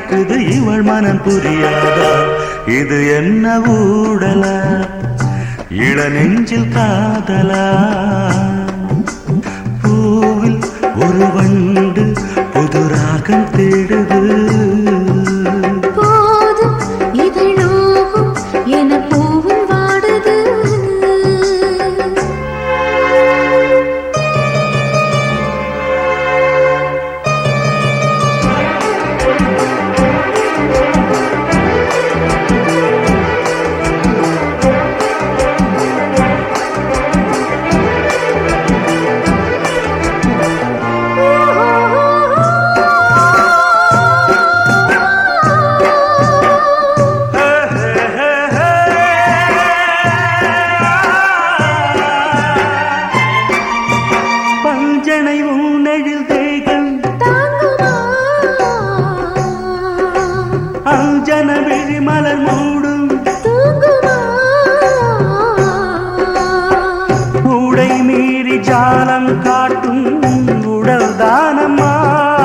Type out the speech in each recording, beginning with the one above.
அழைக்குது இவள் மனம் புரியாதா இது என்ன ஊடலா இள நெஞ்சில் காதலா பூவில் ஒரு வண்டு புது ராகம் தேடுது போதும் இதழோகும் என பூவும் வாடுது பஞ்சனை உன்னெழில் தேகம் தாங்குமா அஞ்சன விழி மலர் மூடும் தூங்குமா உடை மீறி ஜாலம் காட்டும் உடல் தானம்மா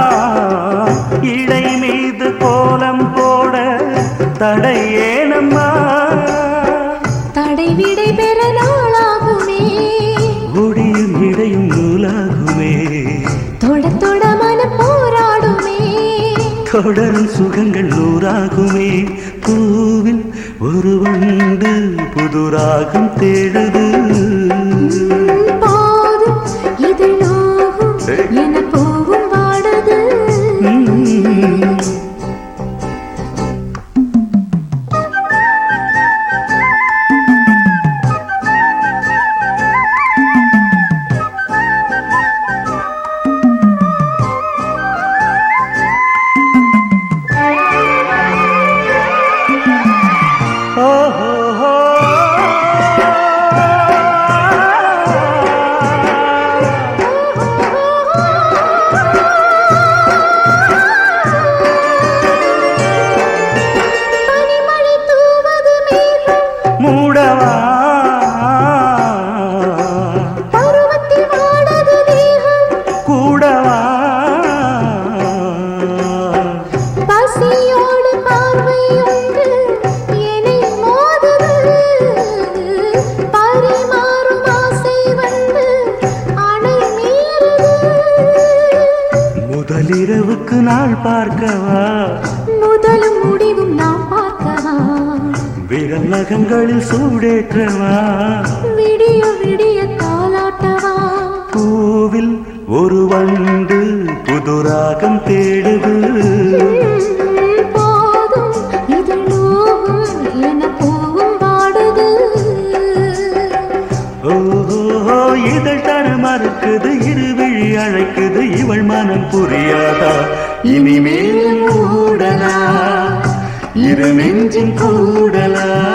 இடை மீது கோலம் போட தடை ஏனம்மா தடை விடை பெற நாளாகுமே ஒடியும் இடையும் நூலாகுமே தொட தொட மனம் போராடுமே தொடரும் சுகங்கள் நூறாகுமே பூவில் ஒரு வண்டு புது ராகம் தேடுது போதும் இதழோகும் என பூவும் வாடுது உம். ஓஹோ பனிமழை தூவது மேகம் மூடவா பருவத்தில் வாடது தேகம் கூடவா பசியோடு பார்வை ஒன்று என்னை மோதுது பரிமாறும் ஆசை வந்து அணை மீறுது முதலிரவுக்கு நாள் பார்க்கவா முதலும் முடிவும் நாம் பார்க்கவா விரல் நகங்களில் சூடேற்றவா விடிய விடிய தாலாட்டவா பூவில் ஒரு வண்டு புது ராகம் தேடுது போதும் இதழோகும் என பூவும் வாடுது ஓஹோ இதழ் தர மறுக்குது இருவிழி அழைக்குது இவள் மனம் புரியாதா இனிமேல் கூடலா இரு நெஞ்சின் கூடலா